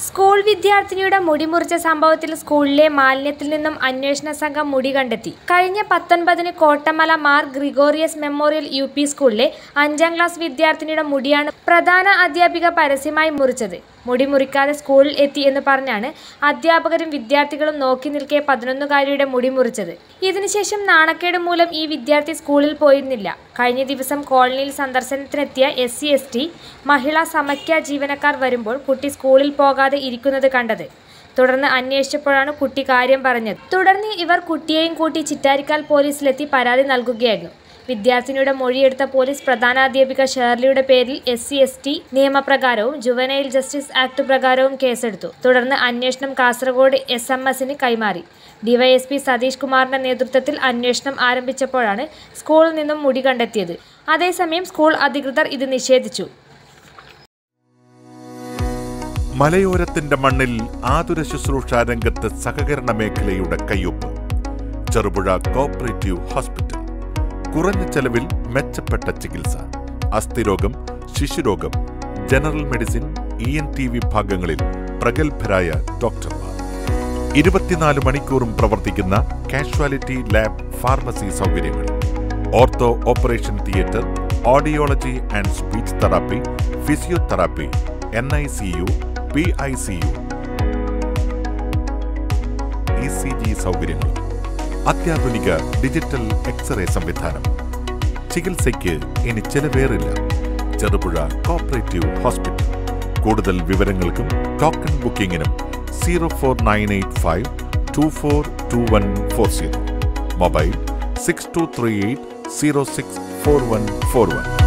school വിദ്യാർത്ഥിനിയുടെ മുടി മുറിച്ച സംഭവത്തിൽ സ്കൂളിലെ മാലിന്യത്തിൽ നിന്നും അന്വേഷണ സംഘം മുടി കണ്ടെത്തി കഴിഞ്ഞ പത്തൊൻപതിന് Kottamala Mar Gregorios memorial U P സ്കൂളിലെ അഞ്ചാം ക്ലാസ് വിദ്യാർത്ഥിനിയുടെ മുടിയാണ് പ്രധാന അധ്യാപിക പരസ്യമായി മുറിച്ചത് മുടി മുറിക്കാതെ സ്കൂളിൽ എത്തി എന്ന് പറഞ്ഞാണ് അധ്യാപകരും വിദ്യാർത്ഥികളും നോക്കി നിൽക്കെ പതിനൊന്നുകാരിയുടെ മുടി മുറിച്ചത് ഇതിനുശേഷം നാണക്കേട് മൂലം ഈ വിദ്യാർത്ഥി സ്കൂളിൽ പോയിരുന്നില്ല കഴിഞ്ഞ ദിവസം കോളനിയിൽ സന്ദർശനത്തിനെത്തിയ S C S T Mahila Samakhya ജീവനക്കാർ വരുമ്പോൾ കുട്ടി സ്കൂളിൽ പോകാതെ ഇരിക്കുന്നത് കണ്ടത് തുടർന്ന് അന്വേഷിച്ചപ്പോഴാണ് കുട്ടി കാര്യം പറഞ്ഞത് തുടർന്ന് ഇവർ കുട്ടിയെയും കൂട്ടി ചിറ്റാരിക്കാൽ പോലീസിലെത്തി പരാതി നൽകുകയായിരുന്നു വിദ്യാർത്ഥിനിയുടെ മൊഴിയെടുത്ത പോലീസ് പ്രധാനാധ്യാപിക ഷേർലിയുടെ പേരിൽ എസ് സി എസ് ടി നിയമപ്രകാരവും ജുവനൈൽ ജസ്റ്റിസ് ആക്ട് പ്രകാരവും കേസെടുത്തു തുടർന്ന് അന്വേഷണം കാസർഗോഡ് എസ് എം എസിന് കൈമാറി ഡിവൈഎസ്പി സതീഷ് കുമാറിന്റെ നേതൃത്വത്തിൽ അന്വേഷണം ആരംഭിച്ചപ്പോഴാണ് സ്കൂളിൽ നിന്നും മുടി കണ്ടെത്തിയത് അതേസമയം സ്കൂൾ അധികൃതർ ഇത് നിഷേധിച്ചു മലയോരത്തിന്റെ മണ്ണിൽ ആതുര ശുശ്രൂഷ രംഗത്ത് സഹകരണ മേഖലയുടെ കയ്യൊപ്പ് ചെറുപുഴ കോപ്പറേറ്റീവ് ഹോസ്പിറ്റൽ കുറഞ്ഞ ചെലവിൽ മെച്ചപ്പെട്ട ചികിത്സ അസ്ഥിരോഗം ശിശുരോഗം general medicine E N T വിഭാഗങ്ങളിൽ പ്രഗത്ഭരായ ഡോക്ടർമാർ ഇരുപത്തിനാല് മണിക്കൂറും പ്രവർത്തിക്കുന്ന കാഷ്വാലിറ്റി ലാബ് ഫാർമസി സൗകര്യങ്ങൾ ortho operation theatre audiology and speech therapy physiotherapy N I C U P I C U E C G സൗകര്യങ്ങൾ അത്യാധുനിക ഡിജിറ്റൽ എക്സ്റേ സംവിധാനം ചികിത്സയ്ക്ക് ഇനി ചെലവേറില്ല ചെറുപുഴ കോപ്പറേറ്റീവ് ഹോസ്പിറ്റൽ കൂടുതൽ വിവരങ്ങൾക്കും ടോക്കൺ ബുക്കിംഗിനും zero four nine eight five two four two one four zero mobile six two three eight zero six four one four one